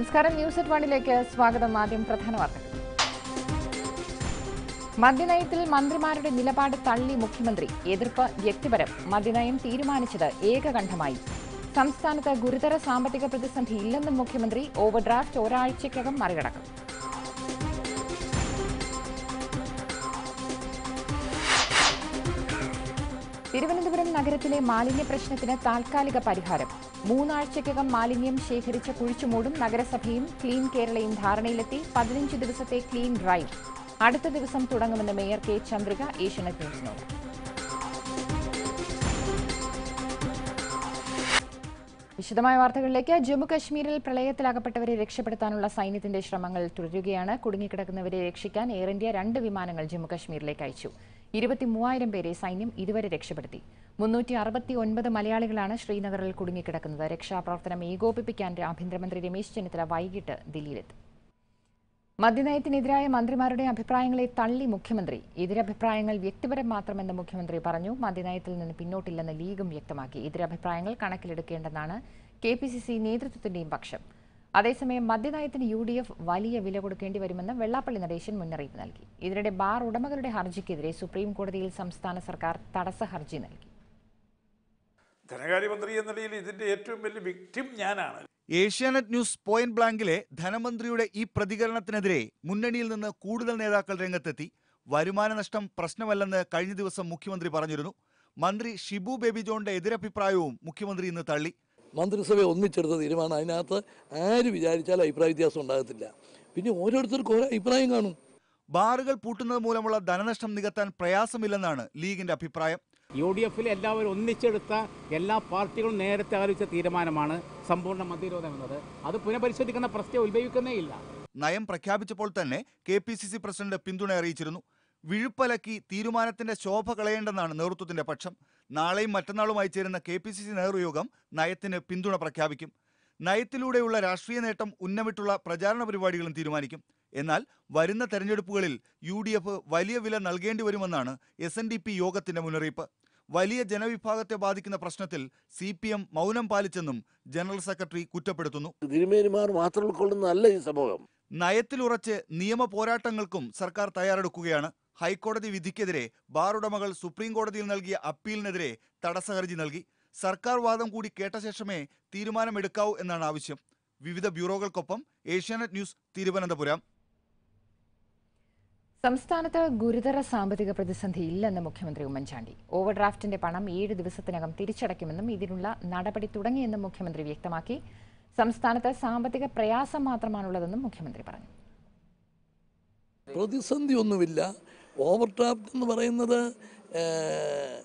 നമസ്കാരം news at വണിലേക്ക് സ്വാഗതം ആദ്യം പ്രധാന വാർത്തകൾ മദ്യനയത്തിൽ മന്ത്രിമാരുടെ നിലപാട് തള്ളി മുഖ്യമന്ത്രി എതിർപ്പ് വ്യക്തിപരം മദ്യനയം തീരുമാനിച്ചത് ഏകകണ്ഠമായി സംസ്ഥാനത്ത് ഗുരുതര സാമ്പത്തിക പ്രതിസന്ധി ഇല്ലെന്നും മുഖ്യമന്ത്രി ഓവർഡ്രാഫ്റ്റ് ഒരാഴ്ചയ്ക്കകം മറികടക്കും തിരുവനന്തപുരം നഗരത്തിലെ മാലിന്യ പ്രശ്നത്തിന് താൽക്കാലിക പരിഹാരം മൂന്നാഴ്ചയ്ക്കകം മാലിന്യം ശേഖരിച്ച് കുഴിച്ചുമൂടും നഗരസഭയും ക്ലീൻ കേരളയും ധാരണയിലെത്തി പതിനഞ്ച് ദിവസത്തെ ക്ലീൻ ഡ്രൈവ് അടുത്ത ദിവസം തുടങ്ങുമെന്ന് മേയർ കെ ചന്ദ്രിക ഏഷ്യനെറ്റ് ന്യൂസിനോട് വിശദമായ വാർത്തകളിലേക്ക് ജമ്മു കശ്മീരിൽ പ്രളയത്തിലകപ്പെട്ടവരെ രക്ഷപ്പെടുത്താനുള്ള സൈന്യത്തിന്റെ ശ്രമങ്ങൾ തുടരുകയാണ് കുടുങ്ങിക്കിടക്കുന്നവരെ രക്ഷിക്കാൻ എയർ ഇന്ത്യ രണ്ട് വിമാനങ്ങൾ ജമ്മു കശ്മീരിലേക്ക് അയച്ചു ഇരുപത്തിമൂവായിരം പേരെ സൈന്യം ഇതുവരെ രക്ഷപ്പെടുത്തി മുന്നൂറ്റി അറുപത്തി ഒൻപത് മലയാളികളാണ് ശ്രീനഗറിൽ കുടുങ്ങിക്കിടക്കുന്നത് രക്ഷാപ്രവർത്തനം ഏകോപിപ്പിക്കാൻ ആഭ്യന്തരമന്ത്രി രമേശ് ചെന്നിത്തല വൈകിട്ട് ദില്ലിയിലെത്തും മദ്യനയത്തിനെതിരായ മന്ത്രിമാരുടെ അഭിപ്രായങ്ങളെ തള്ളി മുഖ്യമന്ത്രി എതിരഭിപ്രായങ്ങൾ വ്യക്തിപരം മാത്രമെന്ന് മുഖ്യമന്ത്രി പറഞ്ഞു മദ്യനയത്തിൽ നിന്ന് പിന്നോട്ടില്ലെന്ന് ലീഗും വ്യക്തമാക്കി എതിരഭിപ്രായങ്ങൾ കണക്കിലെടുക്കേണ്ടെന്നാണ് കെ പി സി സി നേതൃത്വത്തിന്റെയും പക്ഷം അതേസമയം മദ്യനയത്തിന് യു ഡി എഫ് വലിയ വില കൊടുക്കേണ്ടി വരുമെന്ന് വെള്ളാപ്പള്ളി നടേശൻ മുന്നറിയിപ്പ് നൽകി ഇതിനിടെ ബാർ ഉടമകളുടെ ഹർജിക്കെതിരെ സുപ്രീം കോടതിയിൽ സംസ്ഥാന സർക്കാർ തടസ്സ ഹർജി നൽകി ധനകാര്യമന്ത്രി എന്ന നിലയിൽ ഇതിന്റെ ഏറ്റവും വലിയ വിക്ടിം ഞാനാണ് ഏഷ്യാനെറ്റ് ന്യൂസ് പോയിന്റ് ബ്ലാങ്കിലെ ധനമന്ത്രിയുടെ ഈ പ്രതികരണത്തിനെതിരെ മുന്നണിയിൽ നിന്ന് കൂടുതൽ നേതാക്കൾ രംഗത്തെത്തി വരുമാന നഷ്ടം പ്രശ്നമല്ലെന്ന് കഴിഞ്ഞ ദിവസം മുഖ്യമന്ത്രി പറഞ്ഞിരുന്നു മന്ത്രി ഷിബു ബേബി ജോണിന്റെ എതിരഭിപ്രായവും മുഖ്യമന്ത്രി ഇന്ന് തള്ളി മന്ത്രിസഭ ഒന്നിച്ചെടുത്ത തീരുമാനം അതിനകത്ത് ആര് വിചാരിച്ചാലും അഭിപ്രായ വ്യത്യാസം ഉണ്ടാകത്തില്ല പിന്നെ ഓരോരുത്തർക്കും ഓരോ അഭിപ്രായം കാണും ബാറുകൾ പൂട്ടുന്നത് മൂലമുള്ള ധനനഷ്ടം നികത്താൻ പ്രയാസമില്ലെന്നാണ് ലീഗിന്റെ അഭിപ്രായം യു ഡി എഫിൽ എല്ലാവരും ഒന്നിച്ചെടുത്ത എല്ലാ പാർട്ടികളും നേരത്തെ ആലോചിച്ച തീരുമാനമാണ് സമ്പൂർണ്ണ മദ്യനിരോധനം എന്നത് അത് പുനഃപരിശോധിക്കുന്ന പ്രശ്നം ഉത്ഭവിക്കുന്നേ ഇല്ല നയം പ്രഖ്യാപിച്ചപ്പോൾ തന്നെ K P C C president പിന്തുണ അറിയിച്ചിരുന്നു വിഴുപ്പലക്കി തീരുമാനത്തിന്റെ ശോഭ കളയേണ്ടെന്നാണ് നേതൃത്വത്തിന്റെ പക്ഷം നാളെയും മറ്റന്നാളുമായി ചേരുന്ന കെ പി സി സി നേതൃയോഗം നയത്തിന് പിന്തുണ പ്രഖ്യാപിക്കും നയത്തിലൂടെയുള്ള രാഷ്ട്രീയ നേട്ടം ഉന്നമിട്ടുള്ള പ്രചാരണ പരിപാടികളും തീരുമാനിക്കും എന്നാൽ വരുന്ന തെരഞ്ഞെടുപ്പുകളിൽ യു ഡി എഫ് വലിയ വില നൽകേണ്ടി വരുമെന്നാണ് എസ് എൻ ഡി പി യോഗത്തിന്റെ മുന്നറിയിപ്പ് വലിയ ജനവിഭാഗത്തെ ബാധിക്കുന്ന പ്രശ്നത്തിൽ സി പി എം മൗനം പാലിച്ചെന്നും ജനറൽ സെക്രട്ടറി കുറ്റപ്പെടുത്തുന്നു തിരുമേനിമാർ മാത്രം ഉൾക്കൊള്ളുന്നതല്ല ഈ സമൂഹം നയത്തിലുറച്ച് നിയമ പോരാട്ടങ്ങൾക്കും സർക്കാർ തയ്യാറെടുക്കുകയാണ് ഹൈക്കോടതി വിധിക്കെതിരെ ബാർ ഉടമകൾ സുപ്രീം കോടതിയിൽ നൽകിയ അപ്പീലിനെതിരെ തടസ്സ ഹർജി നൽകി സർക്കാർ വാദം കൂടി കേട്ട ശേഷമേ തീരുമാനമെടുക്കാവൂ എന്നാണ് ആവശ്യം വിവിധ ബ്യൂറോകൾക്കൊപ്പം ഏഷ്യാനെറ്റ് ന്യൂസ് തിരുവനന്തപുരം സംസ്ഥാനത്ത് ഗുരുതര സാമ്പത്തിക പ്രതിസന്ധി ഇല്ലെന്ന് മുഖ്യമന്ത്രി ഉമ്മൻചാണ്ടി ഓവർഡ്രാഫ്റ്റിന്റെ പണം ഏഴ് ദിവസത്തിനകം തിരിച്ചടയ്ക്കുമെന്നും ഇതിനുള്ള നടപടി തുടങ്ങിയെന്നും മുഖ്യമന്ത്രി വ്യക്തമാക്കി സംസ്ഥാനത്ത് സാമ്പത്തിക പ്രയാസം മാത്രമാണുള്ളതെന്നും മുഖ്യമന്ത്രി പറഞ്ഞു പ്രതിസന്ധി ഒന്നുമില്ല ഓവർ ഡ്രാഫ്റ്റ് എന്ന് പറയുന്നത് ഏഹ്,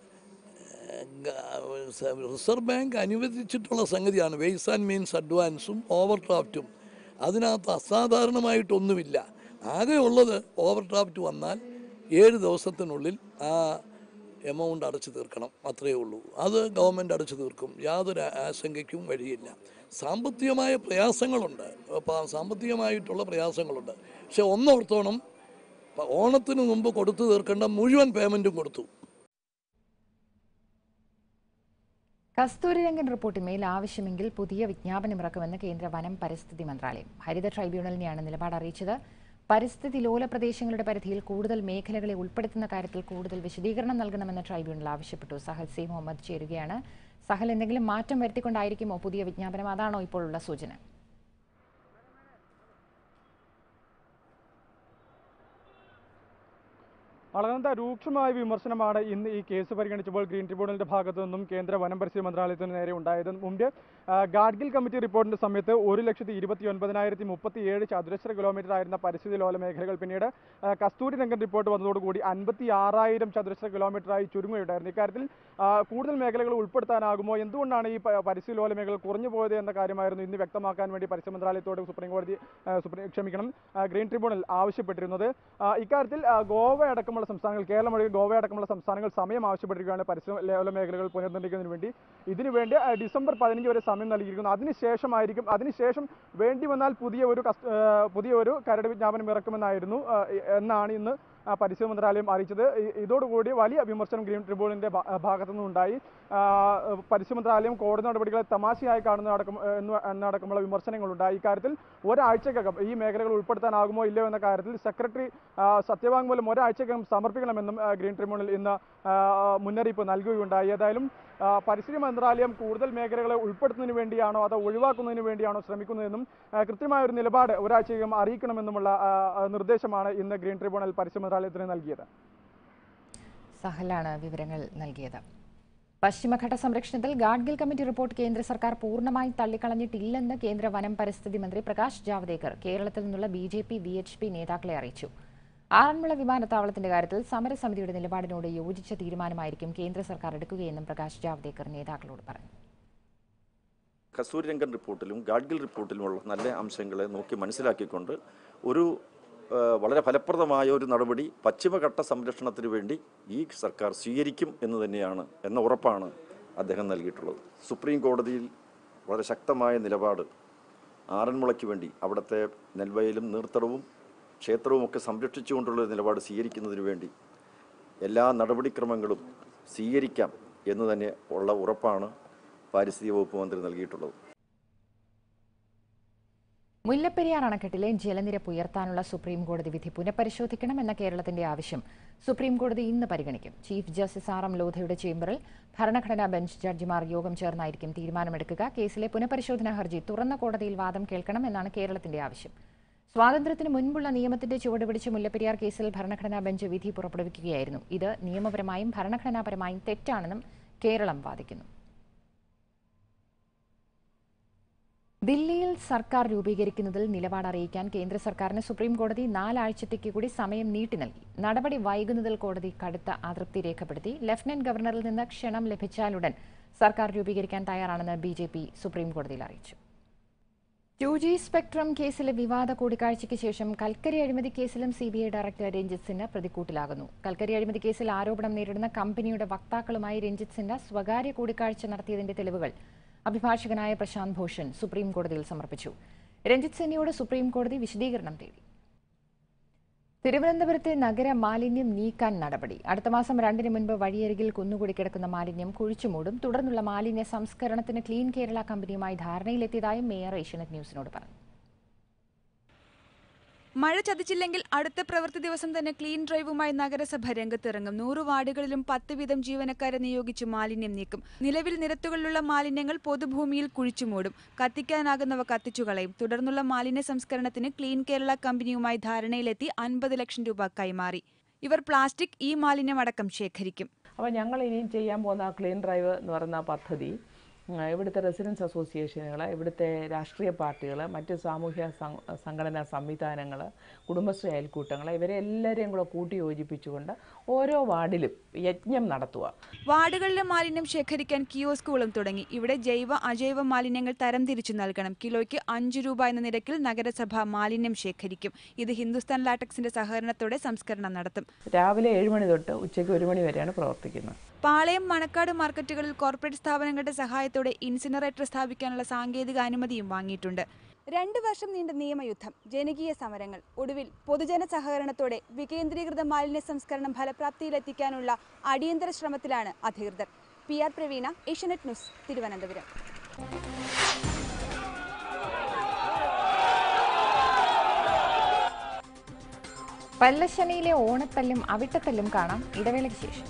ഗ- റിസർവ് ബാങ്ക് അനുവദിച്ചിട്ടുള്ള സംഗതിയാണ് വെയ്സ് ആൻഡ് മീൻസ് അഡ്വാൻസും ഓവർ ഡ്രാഫ്റ്റും അതിനകത്ത് അസാധാരണമായിട്ടൊന്നുമില്ല ആകെ ഉള്ളത് ഓവർ ഡ്രാഫ്റ്റ് വന്നാൽ ഏഴ് ദിവസത്തിനുള്ളിൽ ആ എമൗണ്ട് അടച്ചു തീർക്കണം അത്രയേ ഉള്ളൂ അത് ഗവൺമെൻറ് അടച്ചു തീർക്കും യാതൊരു ആശങ്കയ്ക്കും വഴിയില്ല സാമ്പത്തികമായ പ്രയാസങ്ങളുണ്ട് അപ്പോൾ സാമ്പത്തികമായിട്ടുള്ള പ്രയാസങ്ങളുണ്ട് പക്ഷെ ഒന്നോർത്തോണം പ- ഓണത്തിന് മുമ്പ് കൊടുത്തു തീർക്കേണ്ട മുഴുവൻ പേയ്മെൻറ്റും കൊടുത്തു കസ്തൂരിരംഗൻ റിപ്പോർട്ടിന്മേൽ ആവശ്യമെങ്കിൽ പുതിയ വിജ്ഞാപനം ഇറക്കുമെന്ന് കേന്ദ്ര വനം പരിസ്ഥിതി മന്ത്രാലയം ഹരിത ട്രൈബ്യൂണലിനെയാണ് നിലപാട് അറിയിച്ചത് പരിസ്ഥിതി ലോല പ്രദേശങ്ങളുടെ പരിധിയിൽ കൂടുതൽ മേഖലകളെ ഉൾപ്പെടുത്തുന്ന കാര്യത്തിൽ കൂടുതൽ വിശദീകരണം നൽകണമെന്ന് ട്രൈബ്യൂണൽ ആവശ്യപ്പെട്ടു സഹൽ സി മുഹമ്മദ് ചേരുകയാണ് സഹൽ എന്തെങ്കിലും മാറ്റം വരുത്തിക്കൊണ്ടായിരിക്കുമോ പുതിയ വിജ്ഞാപനം അതാണോ ഇപ്പോഴുള്ള സൂചന അളകനന്ത രൂക്ഷമായ വിമർശനമാണ് ഇന്ന് ഈ കേസ് പരിഗണിച്ചപ്പോൾ ഗ്രീൻ ട്രിബ്യൂണലിന്റെ ഭാഗത്തു നിന്നും കേന്ദ്ര വനം പരിസ്ഥിതി മന്ത്രാലയത്തിന് നേരെ ഉണ്ടായത് മുമ്പ് ആ, ഗാഡ്ഗിൽ കമ്മിറ്റി റിപ്പോർട്ടിന്റെ സമയത്ത് ഒരു ലക്ഷത്തി ഇരുപത്തി ഒൻപതിനായിരത്തി മുപ്പത്തി ഏഴ് ചതുരശ്ര കിലോമീറ്റർ ആയിരുന്ന പരിസ്ഥിതി ലോല മേഖലകൾ പിന്നീട് ആ, കസ്തൂരി രംഗൻ റിപ്പോർട്ട് വന്നതോടുകൂടി അൻപത്തി ആറായിരം ചതുരശ്ര കിലോമീറ്ററായി ചുരുങ്ങുകയുണ്ടായിരുന്നു ഇക്കാര്യത്തിൽ ആ, കൂടുതൽ മേഖലകൾ ഉൾപ്പെടുത്താനാകുമോ എന്തുകൊണ്ടാണ് ഈ പ- പരിസ്ഥിതി ലോല മേഖലകൾ കുറഞ്ഞു പോയത് എന്ന കാര്യമായിരുന്നു ഇന്ന് വ്യക്തമാക്കാൻ വേണ്ടി പരിസ്ഥിതി മന്ത്രാലയത്തോട് സുപ്രീം കോടതി ആ, സുപ്രീം ക്ഷമിക്കണം ആ, ഗ്രീൻ ട്രിബ്യൂണൽ ആവശ്യപ്പെട്ടിരുന്നത് ആ, ഇക്കാര്യത്തിൽ ആ, ഗോവ അടക്കമുള്ള സംസ്ഥാനങ്ങൾ കേരളം ഒഴികെ ഗോവ അടക്കമുള്ള സംസ്ഥാനങ്ങൾ സമയം ആവശ്യപ്പെട്ടിരിക്കുകയാണ് പരിസ്ഥിതി ലോല മേഖലകൾ പുനർനിർണ്ണയിക്കുന്നതിന് വേണ്ടി ഇതിനുവേണ്ടി ആ, ഡിസംബർ പതിനഞ്ച് വരെ സമയം നൽകിയിരിക്കുന്നു അതിനുശേഷമായിരിക്കും അതിനുശേഷം വേണ്ടി വന്നാൽ പുതിയ ഒരു കസ്- ആ, പുതിയ ഒരു കരട് വിജ്ഞാപനം ഇറക്കുമെന്നായിരുന്നു ആ, എന്നാണ് ഇന്ന് ആ, പരിസ്ഥിതി മന്ത്രാലയം അറിയിച്ചത് ഇ- ഇതോടുകൂടി വലിയ വിമർശനം ഗ്രീൻ ട്രിബ്യൂണലിന്റെ ഭാ- ഭാഗത്തു നിന്നുണ്ടായി ആ, പരിസ്ഥിതി മന്ത്രാലയം കോടതി നടപടികളെ തമാശയായി കാണുന്ന അടക്കം എന്ന് എന്നടക്കമുള്ള വിമർശനങ്ങളുണ്ടായി ഇക്കാര്യത്തിൽ ഒരാഴ്ചക്കകം ഈ മേഖലകൾ ഉൾപ്പെടുത്താനാകുമോ ഇല്ലയോ എന്ന കാര്യത്തിൽ സെക്രട്ടറി ആ, സത്യവാങ്മൂലം ഒരാഴ്ചക്കകം സമർപ്പിക്കണമെന്നും ആ, ഗ്രീൻ ട്രിബ്യൂണൽ ഇന്ന് ആ, മുന്നറിയിപ്പ് നൽകുകയുണ്ടായി ഏതായാലും ആ, പരിസ്ഥിതി മന്ത്രാലയം കൂടുതൽ മേഖലകളെ ഉൾപ്പെടുത്തുന്നതിന് വേണ്ടിയാണോ അതോ ഒഴിവാക്കുന്നതിന് വേണ്ടിയാണോ ശ്രമിക്കുന്നതെന്നും ആ, കൃത്യമായ ഒരു നിലപാട് ഒരാഴ്ചക്കകം അറിയിക്കണമെന്നുമുള്ള ആ, ആ, നിർദ്ദേശമാണ് ഇന്ന് ഗ്രീൻ ട്രിബ്യൂണൽ പരിസ്ഥിതി മന്ത്രാലയത്തിന് നൽകിയത് സഹലാണ് വിവരങ്ങൾ നൽകിയത് പശ്ചിമഘട്ട സംരക്ഷണത്തിൽ ഗാഡ്ഗിൽ കമ്മിറ്റി റിപ്പോർട്ട് കേന്ദ്ര സർക്കാർ പൂർണ്ണമായും തള്ളിക്കളഞ്ഞിട്ടില്ലെന്ന് കേന്ദ്ര വനം പരിസ്ഥിതി മന്ത്രി പ്രകാശ് ജാവ്ദേക്കർ കേരളത്തിൽ നിന്നുള്ള B J P V H P നേതാക്കളെ അറിയിച്ചു ആറന്മുള വിമാനത്താവളത്തിന്റെ കാര്യത്തിൽ സമരസമിതിയുടെ നിലപാടിനോട് യോജിച്ച തീരുമാനമായിരിക്കും കേന്ദ്ര സർക്കാർ എടുക്കുകയെന്നും പ്രകാശ് ജാവ്ദേക്കർ നേതാക്കളോട് പറഞ്ഞു കസ്തൂരിരംഗൻ റിപ്പോർട്ടിലും ഗാഡ്ഗിൽ റിപ്പോർട്ടിലുമുള്ള നല്ല അംശങ്ങളെ നോക്കി മനസ്സിലാക്കിക്കൊണ്ട് ഒരു ആ, വളരെ ഫലപ്രദമായ ഒരു നടപടി പശ്ചിമഘട്ട സംരക്ഷണത്തിന് വേണ്ടി ഈ സർക്കാർ സ്വീകരിക്കും എന്ന് തന്നെയാണ് എന്ന ഉറപ്പാണ് അദ്ദേഹം നൽകിയിട്ടുള്ളത് സുപ്രീം കോടതിയിൽ വളരെ ശക്തമായ നിലപാട് ആറന്മുളയ്ക്ക് വേണ്ടി അവിടുത്തെ നെൽവയലും നീർത്തടവും ക്ഷേത്രവും ഒക്കെ സംരക്ഷിച്ചുകൊണ്ടുള്ള ഒരു നിലപാട് സ്വീകരിക്കുന്നതിന് വേണ്ടി എല്ലാ നടപടിക്രമങ്ങളും സ്വീകരിക്കാം എന്ന് തന്നെ ഉള്ള ഉറപ്പാണ് പാരിസ്ഥിതിക വകുപ്പ് മന്ത്രി നൽകിയിട്ടുള്ളത് മുല്ലപ്പെരിയാർ അണക്കെട്ടിലെ ജലനിരപ്പ് ഉയർത്താനുള്ള സുപ്രീം കോടതി വിധി പുനഃപരിശോധിക്കണമെന്ന കേരളത്തിന്റെ ആവശ്യം സുപ്രീം കോടതി ഇന്ന് പരിഗണിക്കും ചീഫ് ജസ്റ്റിസ് ആർ എം ലോധയുടെ ചേംബറിൽ ഭരണഘടനാ ബെഞ്ച് ജഡ്ജിമാർ യോഗം ചേർന്നായിരിക്കും തീരുമാനമെടുക്കുക കേസിലെ പുനഃപരിശോധനാ ഹർജി തുറന്ന കോടതിയിൽ വാദം കേൾക്കണം എന്നാണ് കേരളത്തിന്റെ ആവശ്യം സ്വാതന്ത്ര്യത്തിന് മുൻപുള്ള നിയമത്തിന്റെ ചുവട് പിടിച്ച് മുല്ലപ്പെരിയാർ കേസിൽ ഭരണഘടനാ ബെഞ്ച് വിധി പുറപ്പെടുവിക്കുകയായിരുന്നു ഇത് നിയമപരമായും ഭരണഘടനാപരമായും തെറ്റാണെന്നും കേരളം വാദിക്കുന്നു ദില്ലിയിൽ സർക്കാർ രൂപീകരിക്കുന്നതിൽ നിലപാട് അറിയിക്കാൻ കേന്ദ്ര സർക്കാരിന് സുപ്രീം കോടതി നാലാഴ്ചത്തേക്ക് കൂടി സമയം നീട്ടി നൽകി നടപടി വൈകുന്നതിൽ കോടതി കടുത്ത അതൃപ്തി രേഖപ്പെടുത്തി ലഫ്റ്റനന്റ് ഗവർണറിൽ നിന്ന് ക്ഷണം ലഭിച്ചാലുടൻ സർക്കാർ രൂപീകരിക്കാൻ തയ്യാറാണെന്ന് ബി ജെ പി സുപ്രീം കോടതിയിൽ അറിയിച്ചു ടു ജി സ്പെക്ട്രം കേസിലെ വിവാദ കൂടിക്കാഴ്ചയ്ക്ക് ശേഷം കൽക്കരി അഴിമതി കേസിലും C B I director Ranjit Sinha പ്രതിക്കൂട്ടിലാകുന്നു കൽക്കരി അഴിമതി കേസിൽ ആരോപണം നേരിടുന്ന കമ്പനിയുടെ വക്താക്കളുമായി രഞ്ജിത് സിൻഹ സ്വകാര്യ കൂടിക്കാഴ്ച നടത്തിയതിന്റെ തെളിവുകൾ അഭിഭാഷകനായ പ്രശാന്ത് ഭൂഷൺ സുപ്രീം കോടതിയിൽ സമർപ്പിച്ചു രഞ്ജിത് സിൻഹയോട് സുപ്രീം കോടതി വിശദീകരണം തേടി തിരുവനന്തപുരത്തെ നഗര മാലിന്യം നീക്കാൻ നടപടി അടുത്ത മാസം രണ്ടിന് മുൻപ് വഴിയരികിൽ കുന്നുകൂടി കിടക്കുന്ന മാലിന്യം കുഴിച്ചുമൂടും തുടർന്നുള്ള മാലിന്യ സംസ്കരണത്തിന് ക്ലീൻ കേരള കമ്പനിയുമായി ധാരണയിലെത്തിയതായും മേയർ ഏഷ്യനെറ്റ് ന്യൂസിനോട് പറഞ്ഞു മഴ ചതിച്ചില്ലെങ്കിൽ അടുത്ത പ്രവൃത്തി ദിവസം തന്നെ ക്ലീൻ ഡ്രൈവുമായി നഗരസഭ രംഗത്തിറങ്ങും നൂറ് വാർഡുകളിലും പത്ത് വീതം ജീവനക്കാരെ നിയോഗിച്ച് മാലിന്യം നീക്കും നിലവിൽ നിരത്തുകളിലുള്ള മാലിന്യങ്ങൾ പൊതുഭൂമിയിൽ കുഴിച്ചുമൂടും കത്തിക്കാനാകുന്നവ കത്തിച്ചുകളയും തുടർന്നുള്ള മാലിന്യ സംസ്കരണത്തിന് ക്ലീൻ കേരള കമ്പനിയുമായി ധാരണയിലെത്തി അൻപത് ലക്ഷം രൂപ കൈമാറി ഇവർ പ്ലാസ്റ്റിക് ഈ മാലിന്യം അടക്കം ശേഖരിക്കും അപ്പോൾ ഞങ്ങൾ ഇനിയും ചെയ്യാൻ പോകുന്ന ആ ക്ലീൻ ഡ്രൈവ് എന്ന് പറയുന്ന ആ പദ്ധതി ഉം, ഇവിടുത്തെ റെസിഡൻസ് അസോസിയേഷനുകൾ ഇവിടുത്തെ രാഷ്ട്രീയ പാർട്ടികൾ മറ്റ് സാമൂഹ്യ സം- സംഘടനാ സംവിധാനങ്ങൾ കുടുംബശ്രീ അയൽക്കൂട്ടങ്ങൾ ഇവരെ എല്ലാവരെയും കൂടെ കൂട്ടി യോജിപ്പിച്ചുകൊണ്ട് ഓരോ വാർഡിലും യജ്ഞം നടത്തുക വാർഡുകളിലെ മാലിന്യം ശേഖരിക്കാൻ കിയോസ്കുകളും തുടങ്ങി ഇവിടെ ജൈവ അജൈവ മാലിന്യങ്ങൾ തരംതിരിച്ചു നൽകണം കിലോയ്ക്ക് അഞ്ചു രൂപ എന്ന നിരക്കിൽ നഗരസഭ മാലിന്യം ശേഖരിക്കും ഇത് ഹിന്ദുസ്ഥാൻ ലാറ്റക്സിന്റെ സഹകരണത്തോടെ സംസ്കരണം നടത്തും രാവിലെ ഏഴ് മണി തൊട്ട് ഉച്ചയ്ക്ക് ഒരു മണി വരെയാണ് പ്രവർത്തിക്കുന്നത് പാളയം മണക്കാട് മാർക്കറ്റുകളിൽ കോർപ്പറേറ്റ് സ്ഥാപനങ്ങളുടെ സഹായത്തോടെ ഇൻസിനറേറ്റർ സ്ഥാപിക്കാനുള്ള സാങ്കേതിക അനുമതിയും വാങ്ങിയിട്ടുണ്ട് രണ്ട് വർഷം നീണ്ട നിയമയുദ്ധം ജനകീയ സമരങ്ങൾ ഒടുവിൽ പൊതുജന സഹകരണത്തോടെ വികേന്ദ്രീകൃത മാലിന്യ സംസ്കരണം ഫലപ്രാപ്തിയിലെത്തിക്കാനുള്ള അടിയന്തര ശ്രമത്തിലാണ് അധികൃതർ P R Praveena Asianet news Thiruvananthapuram പല്ലശനിയിലെ ഓണത്തല്ലും അവിട്ടത്തല്ലും കാണാം ഇടവേളയ്ക്ക് ശേഷം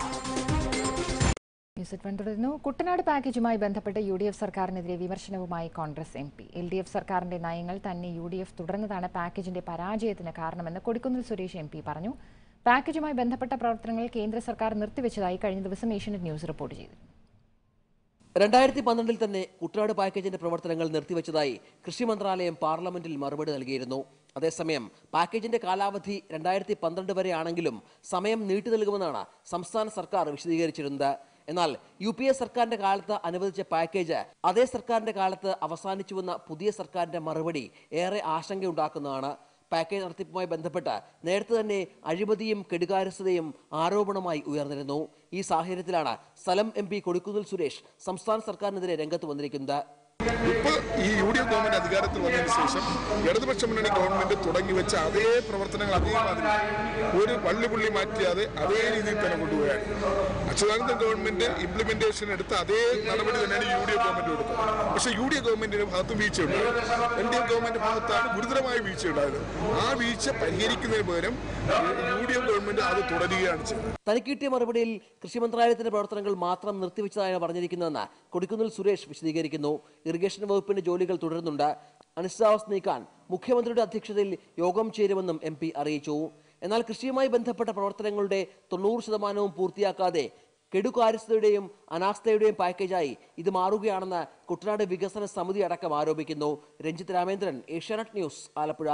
ന്യൂസ് എറ്റ് വൺ തുടരുന്നു കുട്ടനാട് പാക്കേജുമായി ബന്ധപ്പെട്ട് യു ഡി എഫ് സർക്കാരിനെതിരെ വിമർശനവുമായി Congress M P L D F സർക്കാരിന്റെ നയങ്ങൾ തന്നെ യു ഡി എഫ് തുടർന്നതാണ് പാക്കേജിന്റെ പരാജയത്തിന് കാരണമെന്ന് കൊടിക്കുന്നിൽ സുരേഷ് എം പി പറഞ്ഞു പാക്കേജുമായി ബന്ധപ്പെട്ട പ്രവർത്തനങ്ങൾ കേന്ദ്ര സർക്കാർ നിർത്തിവെച്ചതായി കഴിഞ്ഞ ദിവസം ഏഷ്യനെറ്റ് ന്യൂസ് റിപ്പോർട്ട് ചെയ്തു രണ്ടായിരത്തി പന്ത്രണ്ടിൽ തന്നെ കുട്ടനാട് പാക്കേജിന്റെ പ്രവർത്തനങ്ങൾ നിർത്തിവെച്ചതായി കൃഷി മന്ത്രാലയം പാർലമെന്റിൽ മറുപടി നൽകിയിരുന്നു അതേസമയം പാക്കേജിന്റെ കാലാവധി രണ്ടായിരത്തി പന്ത്രണ്ട് വരെ ആണെങ്കിലും സമയം നീട്ടി നൽകുമെന്നാണ് സംസ്ഥാന സർക്കാർ വിശദീകരിച്ചിരുന്നത് എന്നാൽ യു പി എ സർക്കാരിന്റെ കാലത്ത് അനുവദിച്ച പാക്കേജ് അതേ സർക്കാരിന്റെ കാലത്ത് അവസാനിച്ചുവെന്ന പുതിയ സർക്കാരിന്റെ മറുപടി ഏറെ ആശങ്കയുണ്ടാക്കുന്നതാണ് പാക്കേജ് നടത്തിപ്പുമായി ബന്ധപ്പെട്ട് നേരത്തെ തന്നെ അഴിമതിയും കെടുകാര്യസ്ഥതയും ആരോപണമായി ഉയർന്നിരുന്നു ഈ സാഹചര്യത്തിലാണ് സ്ഥലം എം പി കൊടിക്കുന്നിൽ സുരേഷ് സംസ്ഥാന സർക്കാരിനെതിരെ രംഗത്ത് വന്നിരിക്കുന്നത് ഇപ്പോൾ ഈ യു ഡി എഫ് ഗവൺമെന്റ് അധികാരത്തിൽ വന്നതിന് ശേഷം ഇടതുപക്ഷ മുന്നണി ഗവൺമെന്റ് തുടങ്ങി വെച്ച അതേ പ്രവർത്തനങ്ങൾ അതേമാതിരി ഒരു പള്ളിപുള്ളി മാറ്റിയാതെ അതേ രീതിയിൽ തന്നെ കൊണ്ടുപോയാണ് അച്യുതാനന്ദൻ ഗവൺമെന്റ് ഇംപ്ലിമെന്റേഷൻ എടുത്ത അതേ നടപടി തന്നെയാണ് യു ഡി എഫ് ഗവൺമെന്റ് എടുത്തത് പക്ഷേ യു ഡി എഫ് ഗവൺമെന്റിന്റെ ഭാഗത്ത് വീഴ്ച ഉണ്ടായത് എൽ ഡി എഫ് ഗവൺമെന്റ് ഭാഗത്താണ് ഗുരുതരമായ വീഴ്ച ഉണ്ടായത് ആ വീഴ്ച പരിഹരിക്കുന്നതിന് പകരം യു ഡി എഫ് ഗവൺമെന്റ് അത് തുടരുകയാണ് ചെയ്തത് തനിക്ക് കിട്ടിയ മറുപടിയിൽ കൃഷി മന്ത്രാലയത്തിന്റെ പ്രവർത്തനങ്ങൾ മാത്രം നിർത്തിവെച്ചതായാണ് പറഞ്ഞിരിക്കുന്നതെന്ന് കൊടിക്കുന്നിൽ സുരേഷ് വിശദീകരിക്കുന്നു ഇറിഗേഷൻ വകുപ്പിന്റെ ജോലികൾ തുടരുന്നുണ്ട് അനിശ്ചിതാവസ്ഥ നീക്കാൻ മുഖ്യമന്ത്രിയുടെ അധ്യക്ഷതയിൽ യോഗം ചേരുമെന്നും എം പി അറിയിച്ചു എന്നാൽ കൃഷിയുമായി ബന്ധപ്പെട്ട പ്രവർത്തനങ്ങളുടെ തൊണ്ണൂറ് ശതമാനവും പൂർത്തിയാക്കാതെ കെടുകാര്യസ്ഥതയുടെയും അനാസ്ഥയുടെയും പാക്കേജായി ഇത് മാറുകയാണെന്ന് കുട്ടനാട് വികസന സമിതി അടക്കം ആരോപിക്കുന്നു രഞ്ജിത്ത് രാമേന്ദ്രൻ ഏഷ്യാനെറ്റ് ന്യൂസ് ആലപ്പുഴ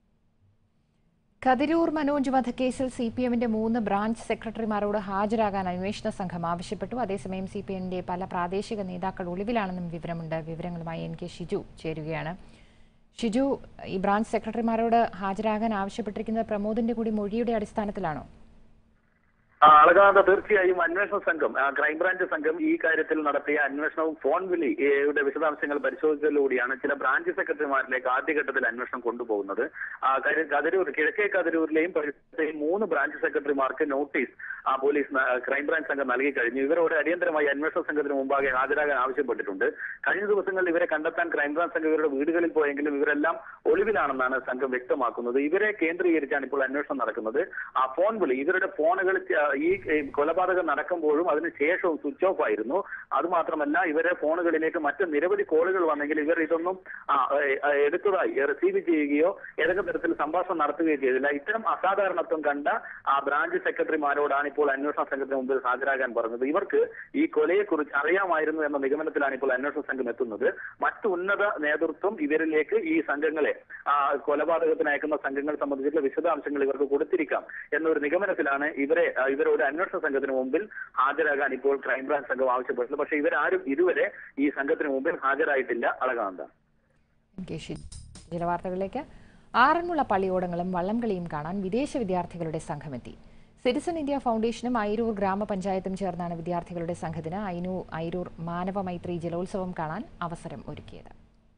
കതിരൂർ മനോജ് വധക്കേസിൽ സി പി എമ്മിന്റെ മൂന്ന് ബ്രാഞ്ച് സെക്രട്ടറിമാരോട് ഹാജരാകാൻ അന്വേഷണ സംഘം ആവശ്യപ്പെട്ടു അതേസമയം സി പി എമ്മിന്റെ പല പ്രാദേശിക നേതാക്കൾ ഒളിവിലാണെന്നും വിവരമുണ്ട് വിവരങ്ങളുമായി എൻ കെ ഷിജു ചേരുകയാണ് ഷിജു ഈ ബ്രാഞ്ച് സെക്രട്ടറിമാരോട് ഹാജരാകാൻ ആവശ്യപ്പെട്ടിരിക്കുന്നത് പ്രമോദിന്റെ കൂടി മൊഴിയുടെ അടിസ്ഥാനത്തിലാണോ അളകാന്ത തീർച്ചയായും അന്വേഷണ സംഘം ആ, ക്രൈംബ്രാഞ്ച് സംഘം ഈ കാര്യത്തിൽ നടത്തിയ അന്വേഷണവും ഫോൺ വിളിയുടെ വിശദാംശങ്ങൾ പരിശോധിച്ചതിലൂടെയാണ് ചില ബ്രാഞ്ച് സെക്രട്ടറിമാരിലേക്ക് ആദ്യഘട്ടത്തിൽ അന്വേഷണം കൊണ്ടുപോകുന്നത് ആ, കരു- കതിരൂർ കിഴക്കേ കതിരൂരിലെയും പരിസരത്തെയും മൂന്ന് ബ്രാഞ്ച് സെക്രട്ടറിമാർക്ക് നോട്ടീസ് ആ, പോലീസ് ന- ക്രൈംബ്രാഞ്ച് സംഘം നൽകി കഴിഞ്ഞു ഇവരോട് അടിയന്തരമായി അന്വേഷണ സംഘത്തിന് മുമ്പാകെ ഹാജരാകാൻ ആവശ്യപ്പെട്ടിട്ടുണ്ട് കഴിഞ്ഞ ദിവസങ്ങളിൽ ഇവരെ കണ്ടെത്താൻ ക്രൈംബ്രാഞ്ച് സംഘം ഇവരുടെ വീടുകളിൽ പോയെങ്കിലും ഇവരെല്ലാം ഒളിവിലാണെന്നാണ് സംഘം വ്യക്തമാക്കുന്നത് ഇവരെ കേന്ദ്രീകരിച്ചാണ് ഇപ്പോൾ അന്വേഷണം നടക്കുന്നത് ആ ഫോൺ വിളി ഇവരുടെ ഫോണുകൾ ച- ഈ ഈ കൊലപാതകം നടക്കുമ്പോഴും അതിന് ശേഷവും സ്വിച്ച് ഓഫ് ആയിരുന്നു അതുമാത്രമല്ല ഇവരെ ഫോണുകളിലേക്ക് മറ്റ് നിരവധി കോളുകൾ വന്നെങ്കിൽ ഇവർ ഇതൊന്നും ആ, ഏ, ഏ, എടുത്തതായി റിസീവ് ചെയ്യുകയോ ഏതെങ്കിലും തരത്തിൽ സംഭാഷണം നടത്തുകയോ ചെയ്തില്ല ഇത്തരം അസാധാരണത്വം കണ്ട ആ ബ്രാഞ്ച് സെക്രട്ടറിമാരോടാണ് ഇപ്പോൾ അന്വേഷണ സംഘത്തിന് മുമ്പിൽ ഹാജരാകാൻ പറഞ്ഞത് ഇവർക്ക് ഈ കൊലയെക്കുറിച്ച് അറിയാമായിരുന്നു എന്ന നിഗമനത്തിലാണ് ഇപ്പോൾ അന്വേഷണ സംഘം എത്തുന്നത് മറ്റു ഉന്നത നേതൃത്വം ഇവരിലേക്ക് ഈ സംഘങ്ങളെ ആ, കൊലപാതകത്തിന് അയക്കുന്ന സംഘങ്ങൾ സംബന്ധിച്ചിട്ടുള്ള വിശദാംശങ്ങൾ ഇവർക്ക് കൊടുത്തിരിക്കാം എന്നൊരു നിഗമനത്തിലാണ് ഇവരെ ആ, ഇവരോട് അന്വേഷണ സംഘത്തിന് മുമ്പിൽ ഹാജരാകാൻ ഇപ്പോൾ ക്രൈംബ്രാഞ്ച് സംഘം ആവശ്യപ്പെട്ടത് പക്ഷേ ഇവരാരും ഇതുവരെ ഈ സംഘത്തിന് മുമ്പിൽ ഹാജരായിട്ടില്ല അളകാന്ത എൻ കെ ഷിജു ചില വാർത്തകളിലേക്ക് ആറന്മുള പള്ളിയോടങ്ങളും വള്ളംകളിയും കാണാൻ വിദേശ വിദ്യാർത്ഥികളുടെ സംഘമെത്തി സിറ്റിസൺ ഇന്ത്യ ഫൗണ്ടേഷനും ഐരൂർ ഗ്രാമപഞ്ചായത്തും ചേർന്നാണ് വിദ്യാർത്ഥികളുടെ സംഘത്തിന് ഐനു ഐരൂർ മാനവ മൈത്രി ജലോത്സവം കാണാൻ അവസരം ഒരുക്കിയത്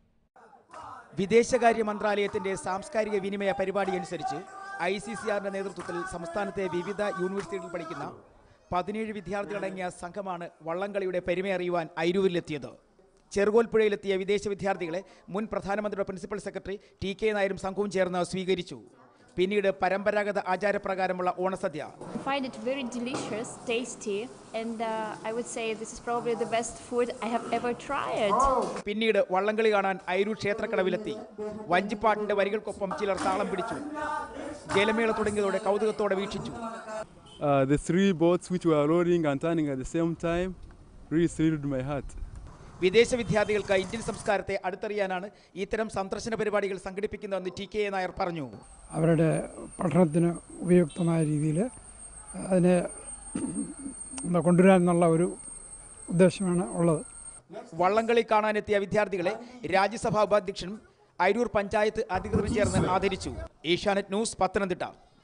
വിദേശകാര്യ മന്ത്രാലയത്തിന്റെ സാംസ്കാരിക വിനിമയ പരിപാടി അനുസരിച്ച് ഐ സി സി ആറിന്റെ നേതൃത്വത്തിൽ സംസ്ഥാനത്തെ വിവിധ യൂണിവേഴ്സിറ്റികളിൽ പഠിക്കുന്ന പതിനേഴ് വിദ്യാർത്ഥികളടങ്ങിയ സംഘമാണ് വള്ളംകളിയുടെ പെരുമയറിയുവാൻ ഐരൂരിലെത്തിയത് ചെറുകോൽപ്പുഴയിലെത്തിയ വിദേശ വിദ്യാർത്ഥികളെ മുൻ പ്രധാനമന്ത്രിയുടെ പ്രിൻസിപ്പൽ സെക്രട്ടറി ടി കെ നായരും സംഘവും ചേർന്ന് സ്വീകരിച്ചു പിന്നീട് പരമ്പരാഗത ആചാരപ്രകാരമുള്ള ഓണസദ്യ I find it very delicious, tasty, and uh, I would say this is probably the best food I have ever tried. പിന്നീട് വള്ളംകളി കാണാൻ ഐരൂർ ക്ഷേത്രക്കടവിലെത്തി വഞ്ചിപ്പാട്ടിന്റെ വരികൾക്കൊപ്പം ചിലർ താളം പിടിച്ചു ജലമേള തുടങ്ങിയതോടെ കൗതുകത്തോടെ വീക്ഷിച്ചു Uh, the three boats which were rowing and turning at the same time really thrilled my heart. വിദേശ വിദ്യാർത്ഥികൾക്ക് ഇന്ത്യൻ സംസ്കാരത്തെ അടുത്തറിയാനാണ് ഇത്തരം സന്ദർശന പരിപാടികൾ സംഘടിപ്പിക്കുന്നതെന്ന് ടി കെ എ നായർ പറഞ്ഞു അവരുടെ പഠനത്തിന് ഉപയുക്തമായ രീതിയിൽ അതിനെ എന്താ കൊണ്ടുവരാൻ എന്നുള്ള ഒരു ഉദ്ദേശമാണ് ഉള്ളത് വള്ളംകളി കാണാനെത്തിയ വിദ്യാർത്ഥികളെ രാജ്യസഭാ ഉപാധ്യക്ഷനും അരൂർ പഞ്ചായത്ത് അധികൃതരും ചേർന്ന് ആദരിച്ചു ഏഷ്യാനെറ്റ് ന്യൂസ് പത്തനംതിട്ട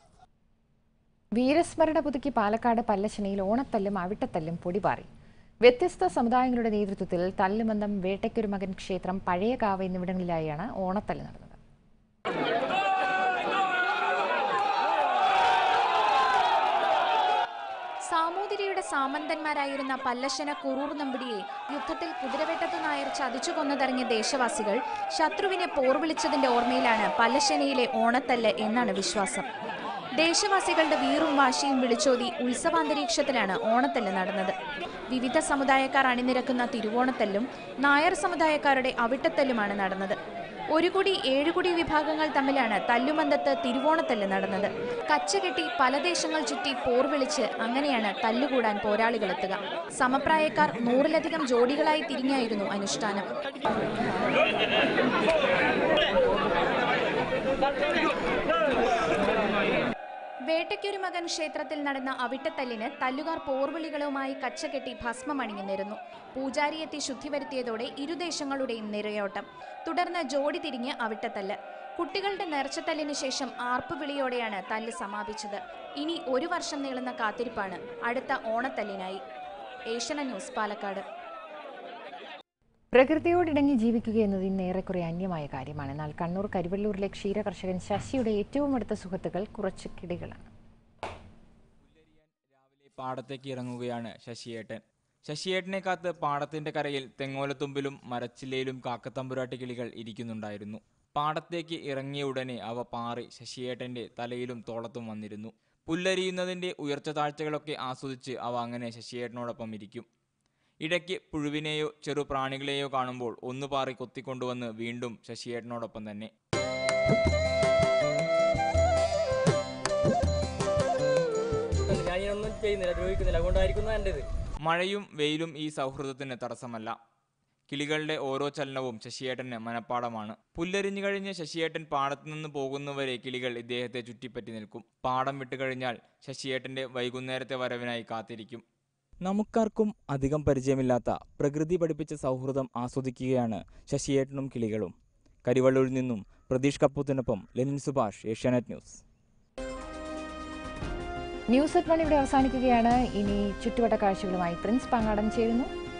വീരസ്മരണ പുതുക്കി പാലക്കാട് പല്ലശ്ശനയിൽ ഓണത്തല്ലും അവിട്ടത്തല്ലും പൊടിപാറി വ്യത്യസ്ത സമുദായങ്ങളുടെ നേതൃത്വത്തിൽ തല്ലുമന്ദം വേട്ടയ്ക്കൊരു മകൻ ക്ഷേത്രം പഴയകാവ് എന്നിവിടങ്ങളിലായാണ് ഓണത്തല്ല് നടന്നത് സാമൂതിരിയുടെ സാമന്തന്മാരായിരുന്ന പല്ലശന കുറൂർ നമ്പിടിയെ യുദ്ധത്തിൽ കുതിരവേട്ടത്തു നായർ ചതിച്ചു കൊന്നതറിഞ്ഞ ദേശവാസികൾ ശത്രുവിനെ പോർവിളിച്ചതിന്റെ ഓർമ്മയിലാണ് പല്ലശനയിലെ ഓണത്തല്ല് എന്നാണ് വിശ്വാസം ദേശവാസികളുടെ വീറും വാശിയും വിളിച്ചോതി ഉത്സവാന്തരീക്ഷത്തിലാണ് ഓണത്തല്ല് നടന്നത് വിവിധ സമുദായക്കാർ അണിനിരക്കുന്ന തിരുവോണത്തല്ലും നായർ സമുദായക്കാരുടെ അവിട്ടത്തല്ലുമാണ് നടന്നത് ഒരു കുടി ഏഴുകുടി വിഭാഗങ്ങൾ തമ്മിലാണ് തല്ലുമന്തത്ത് തിരുവോണത്തല്ല് നടന്നത് കച്ചകെട്ടി പല ദേശങ്ങൾ ചുറ്റി പോർ വിളിച്ച് അങ്ങനെയാണ് തല്ലുകൂടാൻ പോരാളികളെത്തുക സമപ്രായക്കാർ നൂറിലധികം ജോഡികളായി തിരിഞ്ഞായിരുന്നു അനുഷ്ഠാനം വേട്ടയ്ക്കൊരു മകൻ ക്ഷേത്രത്തിൽ നടന്ന അവിട്ടത്തല്ലിന് തല്ലുകാർ പോർവിളികളുമായി കച്ചകെട്ടി ഭസ്മം അണിഞ്ഞു പൂജാരി എത്തി ശുദ്ധി വരുത്തിയതോടെ ഇരുദേശങ്ങളുടെയും നിരയോട്ടം തുടർന്ന് ജോഡി തിരിഞ്ഞ് അവിട്ടത്തല്ല് കുട്ടികളുടെ നേർച്ചത്തല്ലിന് ശേഷം ആർപ്പുവിളിയോടെയാണ് തല്ല് സമാപിച്ചത് ഇനി ഒരു വർഷം നീളുന്ന കാത്തിരിപ്പാണ് അടുത്ത ഓണത്തല്ലിനായി ഏഷ്യന ന്യൂസ് പാലക്കാട് പ്രകൃതിയോടിണങ്ങി ജീവിക്കുക എന്നത് ഇന്ന് ഏറെക്കുറെ അന്യമായ കാര്യമാണ് എന്നാൽ കണ്ണൂർ കരിവള്ളൂരിലെ ക്ഷീര കർഷകൻ ശശിയുടെ ഏറ്റവും അടുത്ത സുഹൃത്തുക്കൾ കുറച്ച് കിളികളാണ് പാടത്തേക്ക് ഇറങ്ങുകയാണ് ശശിയേട്ടൻ ശശിയേട്ടനെ കാത്ത് പാടത്തിന്റെ കരയിൽ തെങ്ങോലത്തുമ്പിലും മരച്ചില്ലയിലും കാക്കത്തമ്പുരാട്ടി കിളികൾ ഇരിക്കുന്നുണ്ടായിരുന്നു പാടത്തേക്ക് ഇറങ്ങിയ ഉടനെ അവ പാറി ശശിയേട്ടന്റെ തലയിലും തോളത്തും വന്നിരുന്നു പുല്ലരിയുന്നതിന്റെ ഉയർച്ച താഴ്ചകളൊക്കെ ആസ്വദിച്ച് അവ അങ്ങനെ ശശിയേട്ടനോടൊപ്പം ഇരിക്കും ഇടയ്ക്ക് പുഴുവിനെയോ ചെറു പ്രാണികളെയോ കാണുമ്പോൾ ഒന്ന് പാറി കൊത്തിക്കൊണ്ടുവന്ന് വീണ്ടും ശശിയേട്ടനോടൊപ്പം തന്നെ ഞാനൊന്നും ചെയ്യുന്നില്ല ദ്രോഹിക്കുന്നില്ല അതുകൊണ്ടായിരിക്കും എൻ്റെ ഇത് മഴയും വെയിലും ഈ സൗഹൃദത്തിന് തടസ്സമല്ല കിളികളുടെ ഓരോ ചലനവും ശശിയേട്ടന് മനപ്പാടമാണ് പുല്ലരിഞ്ഞു കഴിഞ്ഞ് ശശിയേട്ടൻ പാടത്തു നിന്ന് പോകുന്നവരെ കിളികൾ ഇദ്ദേഹത്തെ ചുറ്റിപ്പറ്റി നിൽക്കും പാടം വിട്ടുകഴിഞ്ഞാൽ ശശിയേട്ടന്റെ വൈകുന്നേരത്തെ വരവിനായി കാത്തിരിക്കും നമുക്കാർക്കും അധികം പരിചയമില്ലാത്ത പ്രകൃതി പഠിപ്പിച്ച സൗഹൃദം ആസ്വദിക്കുകയാണ് ശശിയേട്ടനും കിളികളും കരിവള്ളൂരിൽ നിന്നും പ്രതീഷ് കപ്പൂത്തിനൊപ്പം Lenin Subhash Asianet news news at one ഇവിടെ അവസാനിക്കുകയാണ് ഇനി ചുറ്റുവട്ട കാഴ്ചകളുമായി പ്രിൻസ് പാങ്ങാടൻ ചേരുന്നു